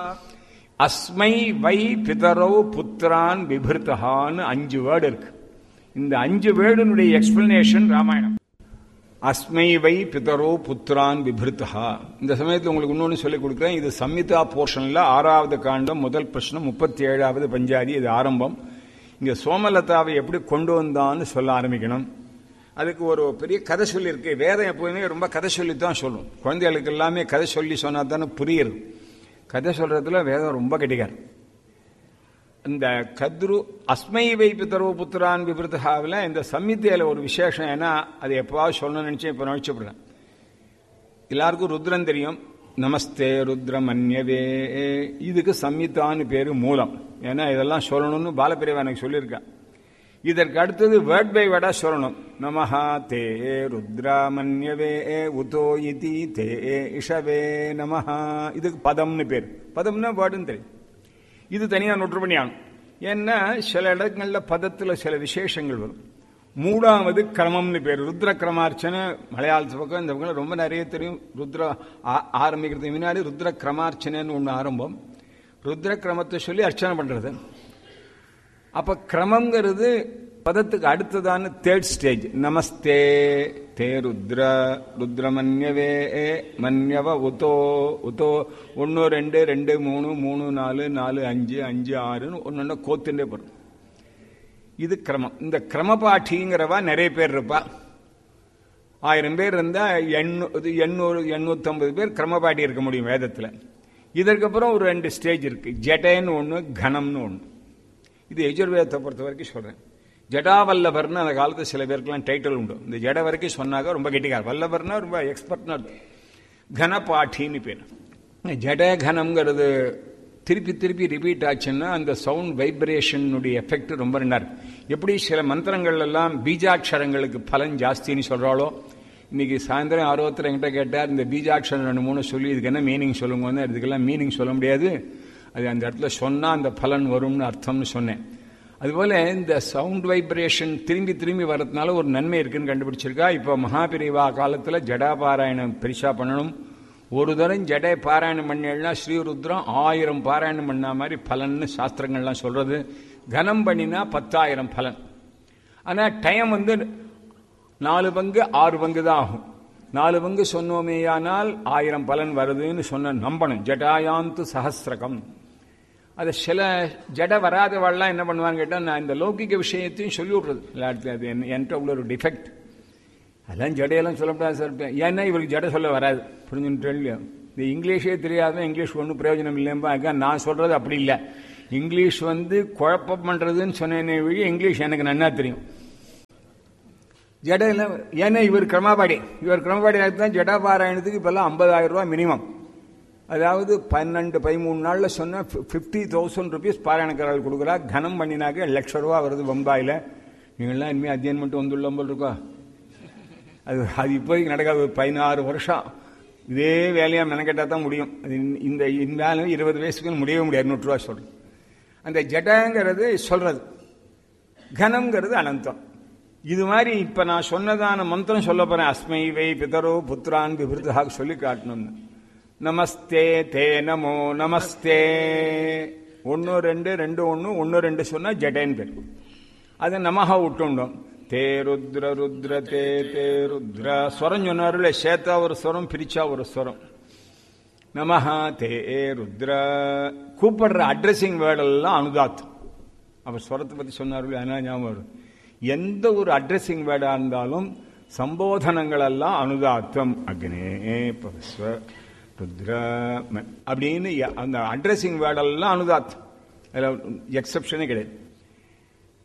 அஸ்மை வை பிதரோ புத்திரான் விபிருத்தகான்னு அஞ்சு வேர்டு இருக்கு இந்த அஞ்சு வேர்டுனுடைய எக்ஸ்பிளனேஷன் ராமாயணம் அஸ்மை வை பிதரோ புத்திரான் விபிருத்தகா இந்த சமயத்தில் உங்களுக்கு இன்னொன்று சொல்லிக் கொடுக்குறேன் இது சம்மிதா போர்ஷன்ல ஆறாவது காண்டம் முதல் பிரச்சனை முப்பத்தி ஏழாவது பஞ்சாதி இது ஆரம்பம் இங்க சோமலதாவை எப்படி கொண்டு வந்தான்னு சொல்ல ஆரம்பிக்கணும் அதுக்கு ஒரு பெரிய கதை சொல்லியிருக்கு வேதம் எப்போதுமே ரொம்ப கதை சொல்லி தான் சொல்லும் குழந்தைகளுக்கு எல்லாமே கதை சொல்லி சொன்னா தானே புரியுது கதை சொல்றதுல வேதம் ரொம்ப கெட்டிக்கார் இந்த கத்ரு அஸ்மை வை பிதரோ புத்திரான் விபிருத்தகாவில் இந்த சம்மித்தையில் ஒரு விசேஷம் ஏன்னா அது எப்பவாவது சொல்லணும்னு நினைச்சேன் இப்போ நினைச்சுப்படுறேன் எல்லாருக்கும் ருத்ரன் தெரியும் நமஸ்தே ருத்ரமன்யவே இதுக்கு சம்மிதான்னு பேரு மூலம் ஏன்னா இதெல்லாம் சொல்லணும்னு பாலப்பிரிவா எனக்கு சொல்லியிருக்கேன் இதற்கு அடுத்தது வேர்ட் பை வேர்டா சொல்லணும் நமஹா தே ருத்ராமன்யவே உதோ இதி தே இஷவே நமஹா இதுக்கு பதம்னு பேர் பதம்னா வேர்டுன்னு தெரியும் இது தனியாக நோட்டு பண்ணி ஆகணும் ஏன்னா சில இடங்களில் பதத்தில் சில விசேஷங்கள் வரும் மூணாவது கிரமம்னு பேர் ருத்ர கிரமார்ச்சனை மலையாளத்து பக்கம் இந்த பக்கம் ரொம்ப நிறைய தெரியும் ருத்ர ஆரம்பிக்கிறதுக்கு முன்னாடி ருத்ர கிரமார்ச்சனைன்னு ஒன்று ஆரம்பம் ருத்ர கிரமத்தை சொல்லி அர்ச்சனை பண்றது அப்ப கிரமங்கிறது பதத்துக்கு அடுத்ததான தேர்ட் ஸ்டேஜ் நமஸ்தே தே ருத்ர ருத்ரமன்யவே மன்யவ உதோ உதோ ஒன்று ரெண்டு ரெண்டு மூணு மூணு நாலு நாலு அஞ்சு அஞ்சு ஆறுன்னு ஒன்று கோத்துட்டே போடும் இது கிரமம் இந்த கிரமபாட்டிங்கிறவா நிறைய பேர் இருப்பா ஆயிரம் பேர் இருந்தா எண்ணூறு எண்ணூறு எண்ணூத்தம்பது பேர் கிரமபாட்டி இருக்க முடியும் வேதத்தில் இதற்கப்புறம் ஒரு ரெண்டு ஸ்டேஜ் இருக்கு ஜடேன்னு ஒன்று கணம்னு ஒன்று இது எஜுர்வேதத்தை பொறுத்த வரைக்கும் சொல்றேன் ஜடாவல்லபர்னு அந்த காலத்து சில பேருக்குலாம் டைட்டில் உண்டு இந்த ஜட வரைக்கும் சொன்னாக்க ரொம்ப கெட்டிக்கார் வல்லபர்னா ரொம்ப எக்ஸ்பர்ட்னா கனபாட்டின்னு பேர் ஜட கனம்ங்கிறது திருப்பி திருப்பி ரிப்பீட் ஆச்சுன்னா அந்த சவுண்ட் வைப்ரேஷனுடைய எஃபெக்ட் ரொம்ப நல்லா இருக்கு எப்படி சில மந்திரங்கள் எல்லாம் பீஜாட்சரங்களுக்கு பலன் ஜாஸ்தின்னு சொல்றாளோ இன்னைக்கு சாயந்தரம் ஆர்வத்தில் என்கிட்ட கேட்டார் இந்த பீஜாட்சரம் ரெண்டு மூணு சொல்லி இதுக்கு என்ன மீனிங் சொல்லுங்க இதுக்கெல்லாம் மீனிங் சொல்ல முடியாது அது அந்த இடத்துல சொன்னால் அந்த பலன் வரும்னு அர்த்தம்னு சொன்னேன் அதுபோல இந்த சவுண்ட் வைப்ரேஷன் திரும்பி திரும்பி வர்றதுனால ஒரு நன்மை இருக்குன்னு கண்டுபிடிச்சிருக்கா இப்போ மகாபிரிவா காலத்தில் ஜடாபாராயணம் பெருசா பண்ணணும் ஒரு தரம் ஜடை பாராயணம் பண்ணா ஸ்ரீருத்ரம் ஆயிரம் பாராயணம் பண்ண மாதிரி பலன்னு சாஸ்திரங்கள்லாம் சொல்றது கனம் பண்ணினா பத்தாயிரம் பலன் ஆனால் டைம் வந்து நாலு பங்கு ஆறு பங்கு தான் ஆகும் நாலு பங்கு சொன்னோமேயானால் ஆயிரம் பலன் வருதுன்னு சொன்ன நம்பணும் ஜடாயாந்து சஹசிரகம் அது சில ஜட வராதவாள்லாம் என்ன பண்ணுவாங்க கேட்டால் நான் இந்த லௌகிக விஷயத்தையும் சொல்லி விட்றது எல்லாத்தையும் அது என்கிட்ட உள்ள ஒரு டிஃபெக்ட் அதெல்லாம் ஜடையெல்லாம் சொல்லப்படாது சொல்லிட்டேன் ஏன்னா இவருக்கு ஜடை சொல்ல வராது புரிஞ்சுட்டு இந்த இங்கிலீஷே தெரியாத இங்கிலீஷ் ஒன்றும் பிரயோஜனம் இல்லைம்பா நான் சொல்றது அப்படி இல்லை இங்கிலீஷ் வந்து குழப்பம் பண்றதுன்னு சொன்னேனே வழி இங்கிலீஷ் எனக்கு நன்னா தெரியும் ஜடையில ஏன்னா இவர் கிரமபாடி இவர் கிரமபாடி தான் ஜடா பாராயணத்துக்கு இப்பெல்லாம் ஐம்பதாயிரம் ரூபாய் மினிமம் அதாவது பன்னெண்டு பதிமூணு நாள்ல சொன்ன ஃபிஃப்டி தௌசண்ட் ருபீஸ் பாராயணக்காரர்கள் கொடுக்குறா கனம் பண்ணினாக்க லட்ச ரூபா வருது பம்பாயில் நீங்கள்லாம் இனிமேல் அத்தியன் மட்டும் வந்துள்ள போல் இருக்கா அது அது இப்போதைக்கு நடக்காது பதினாறு வருஷம் இதே வேலையாக மெனக்கெட்டா தான் முடியும் அது இந்த இந்த இருபது வயசுக்கு முடியவே முடியாது நூற்று ரூபா சொல்றேன் அந்த ஜடங்கிறது சொல்றது கனம்ங்கிறது அனந்தம் இது மாதிரி இப்ப நான் சொன்னதான மந்திரம் சொல்ல போறேன் அஸ்மை வை பிதரோ புத்திரான் விபிருத்தாக சொல்லி காட்டணும்னு நமஸ்தே தே நமோ நமஸ்தே ஒன்னு ரெண்டு ரெண்டு ஒன்னு ஒன்னு ரெண்டு சொன்னா ஜடேன் பேர் அது நமஹா விட்டுண்டோம் தே ருத்ர ருத்ர தே தே ருத்ர ஸ்வரம் சொன்னாருல சேத்தா ஒரு ஸ்வரம் பிரிச்சா ஒரு ஸ்வரம் நமஹா தே ருத்ர கூப்பிடுற அட்ரஸிங் வேர்டெல்லாம் அனுதாத்தம் அவர் ஸ்வரத்தை பத்தி சொன்னார்கள் அதனால ஞாபகம் வரும் எந்த ஒரு அட்ரஸிங் வேர்டா இருந்தாலும் சம்போதனங்கள் எல்லாம் அனுதாத்தம் அக்னே பஸ்வ ருத்ர அப்படின்னு அந்த அட்ரஸிங் வேர்டெல்லாம் அனுதாத்தம் அதில் எக்ஸப்ஷனே கிடையாது